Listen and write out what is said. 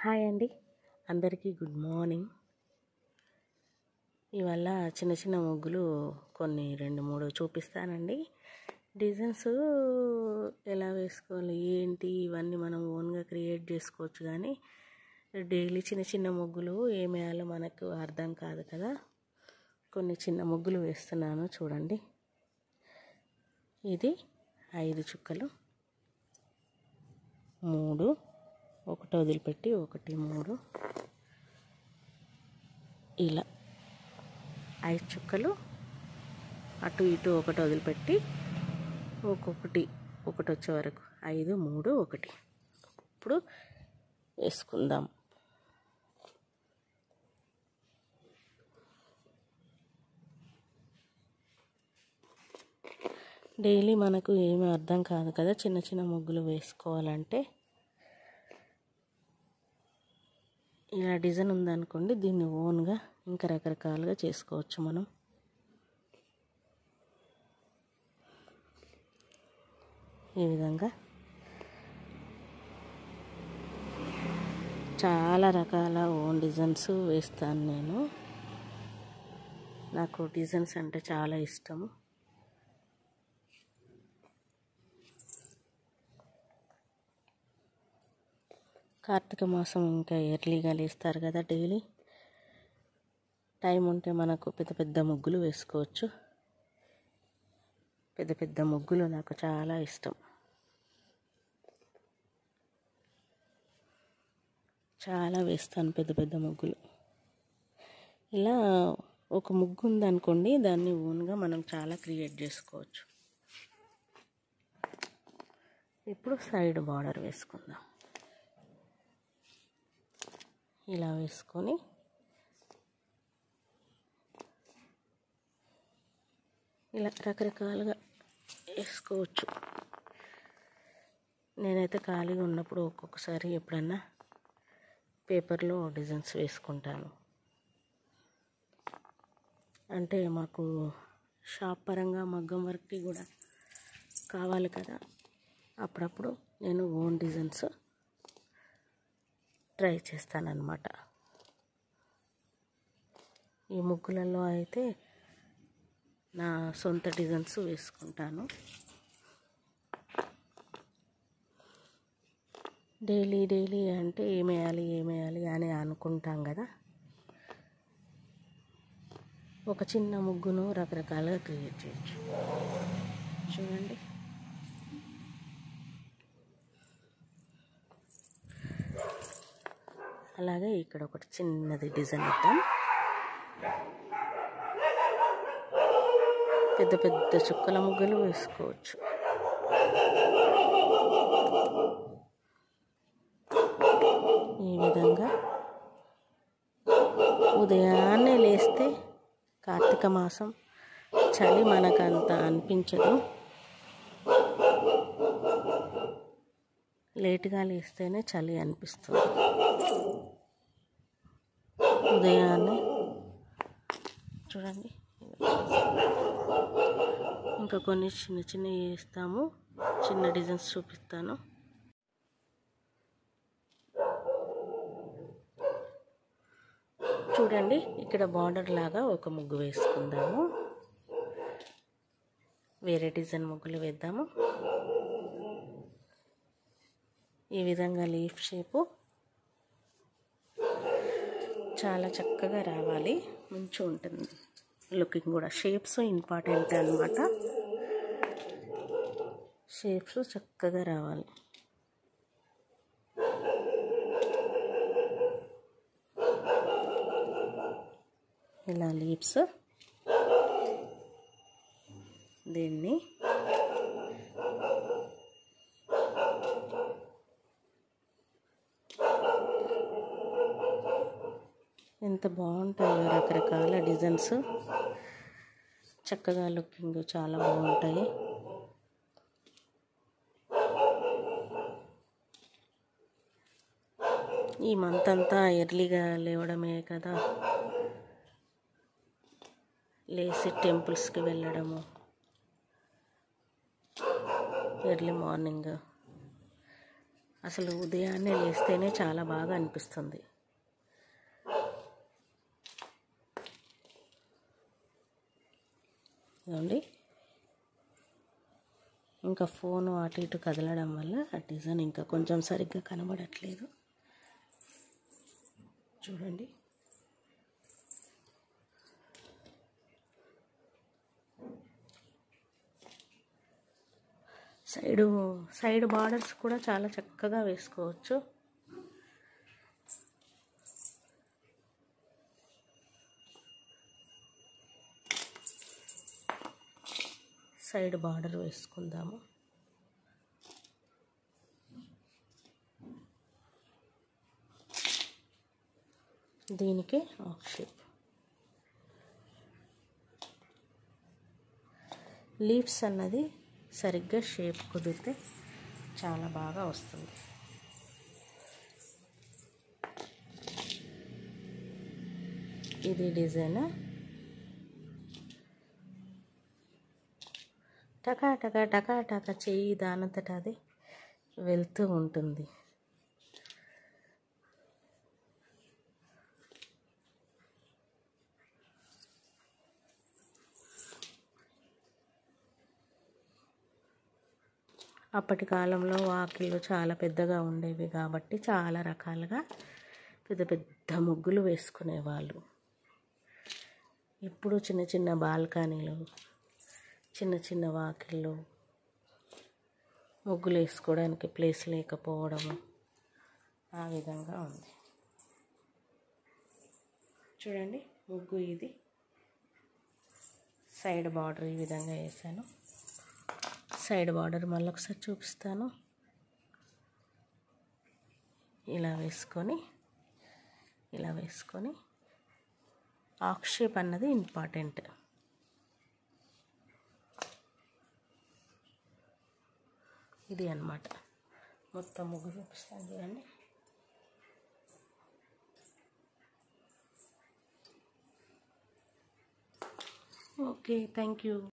hi అండి అందరికీ good morning ఇవాళ చిన్న చిన్న ముగ్గులు కొన్ని రెండు మూడు చూపిస్తానండి డిజైన్స్ ఎలా వేసుకోవాలి ఏంటి ఇవన్నీ మనం ఓన్గా క్రియేట్ చేసుకోవచ్చు కానీ డైలీ చిన్న చిన్న ముగ్గులు ఏం వేయాలో మనకు అర్థం కాదు కదా కొన్ని చిన్న ముగ్గులు వేస్తున్నాను చూడండి ఇది ఐదు చుక్కలు మూడు ఒకటి వదిలిపెట్టి ఒకటి మూడు ఇలా ఐదు చుక్కలు అటు ఇటు ఒకటి వదిలిపెట్టి ఒక్కొక్కటి ఒకటి వచ్చే వరకు ఐదు మూడు ఒకటి ఇప్పుడు వేసుకుందాం డైలీ మనకు ఏమీ అర్థం కాదు కదా చిన్న చిన్న ముగ్గులు వేసుకోవాలంటే ఇలా డిజైన్ ఉందనుకోండి దీన్ని ఓన్గా ఇంకా రకరకాలుగా చేసుకోవచ్చు మనం ఈ విధంగా చాలా రకాల ఓన్ డిజైన్స్ వేస్తాను నేను నాకు డిజైన్స్ అంటే చాలా ఇష్టము కార్తీక మాసం ఇంకా ఎర్లీగా లేస్తారు కదా డైలీ టైం ఉంటే మనకు పెద్ద పెద్ద ముగ్గులు వేసుకోవచ్చు పెద్ద పెద్ద ముగ్గులు నాకు చాలా ఇష్టం చాలా వేస్తాను పెద్ద పెద్ద ముగ్గులు ఇలా ఒక ముగ్గు ఉందనుకోండి దాన్ని ఓన్గా మనం చాలా క్రియేట్ చేసుకోవచ్చు ఇప్పుడు సైడ్ బార్డర్ వేసుకుందాం ఇలా వేసుకొని ఇలా రకరకాలుగా వేసుకోవచ్చు నేనైతే ఖాళీగా ఉన్నప్పుడు ఒక్కొక్కసారి ఎప్పుడన్నా పేపర్లో డిజైన్స్ వేసుకుంటాను అంటే మాకు షాప్ పరంగా మగ్గం వర్క్కి కూడా కావాలి కదా అప్పుడప్పుడు నేను ఓన్ డిజైన్స్ ట్రై చేస్తానన్నమాట ఈ ముగ్గులలో అయితే నా సొంత డిజైన్స్ వేసుకుంటాను డైలీ డైలీ అంటే ఏమేయాలి ఏమేయాలి అని అనుకుంటాం కదా ఒక చిన్న ముగ్గును రకరకాలుగా క్రియేట్ చేయొచ్చు చూడండి అలాగే ఇక్కడ ఒకటి చిన్నది డిజైన్ ఇద్దాం పెద్ద పెద్ద చుక్కల ముగ్గులు వేసుకోవచ్చు ఈ విధంగా ఉదయాన్నే లేస్తే కార్తీక మాసం చలి మనకంత అనిపించదు లేటుగా లేస్తేనే చలి అనిపిస్తుంది ఉదయాన్నే చూడండి ఇంకా కొన్ని చిన్న చిన్న వేస్తాము చిన్న డిజైన్స్ చూపిస్తాను చూడండి ఇక్కడ బార్డర్ లాగా ఒక ముగ్గు వేసుకుందాము వేరే డిజైన్ ముగ్గులు వేద్దాము ఈ విధంగా లీఫ్ షేపు చాలా చక్కగా రావాలి మంచి ఉంటుంది లుకింగ్ కూడా షేప్స్ ఇంపార్టెంట్ అనమాట షేప్స్ చక్కగా రావాలి ఇలా లీవ్స్ దీన్ని ఎంత బాగుంటాయో రకరకాల డిజైన్స్ చక్కగా లుకింగ్ చాలా బాగుంటాయి ఈ మంత్ అంతా ఎర్లీగా లేవడమే కదా లేచి టెంపుల్స్కి వెళ్ళడము ఎర్లీ మార్నింగ్ అసలు ఉదయాన్నే లేస్తేనే చాలా బాగా అనిపిస్తుంది ఇదండి ఇంకా ఫోన్ అటు ఇటు కదలడం వల్ల ఆ డిజైన్ ఇంకా కొంచెం సరిగ్గా కనబడట్లేదు చూడండి సైడు సైడ్ బార్డర్స్ కూడా చాలా చక్కగా వేసుకోవచ్చు సైడ్ బార్డర్ వేసుకుందాము దీనికి ఆఫ్ షేప్ లీవ్స్ అన్నది సరిగ్గా షేప్ కుదిరితే చాలా బాగా వస్తుంది ఇది డిజైన్ టకా టకా టకా టకా చెయ్యి దానంతట అది వెళ్తూ ఉంటుంది అప్పటి కాలంలో వాకిళ్ళు చాలా పెద్దగా ఉండేవి కాబట్టి చాలా రకాలుగా పెద్ద పెద్ద ముగ్గులు వేసుకునేవాళ్ళు ఇప్పుడు చిన్న చిన్న బాల్కనీలు చిన్న చిన్న వాకిళ్ళు ముగ్గులు వేసుకోవడానికి ప్లేస్ లేకపోవడము ఆ విధంగా ఉంది చూడండి ముగ్గు ఇది సైడ్ బార్డర్ ఈ విధంగా వేసాను సైడ్ బార్డర్ మళ్ళీ ఒకసారి చూపిస్తాను ఇలా వేసుకొని ఇలా వేసుకొని ఆక్ షేప్ అన్నది ఇంపార్టెంట్ ఇది అన్నమాట మొత్తం ముగ్గు చూపిస్తాను చూడండి ఓకే థ్యాంక్ యూ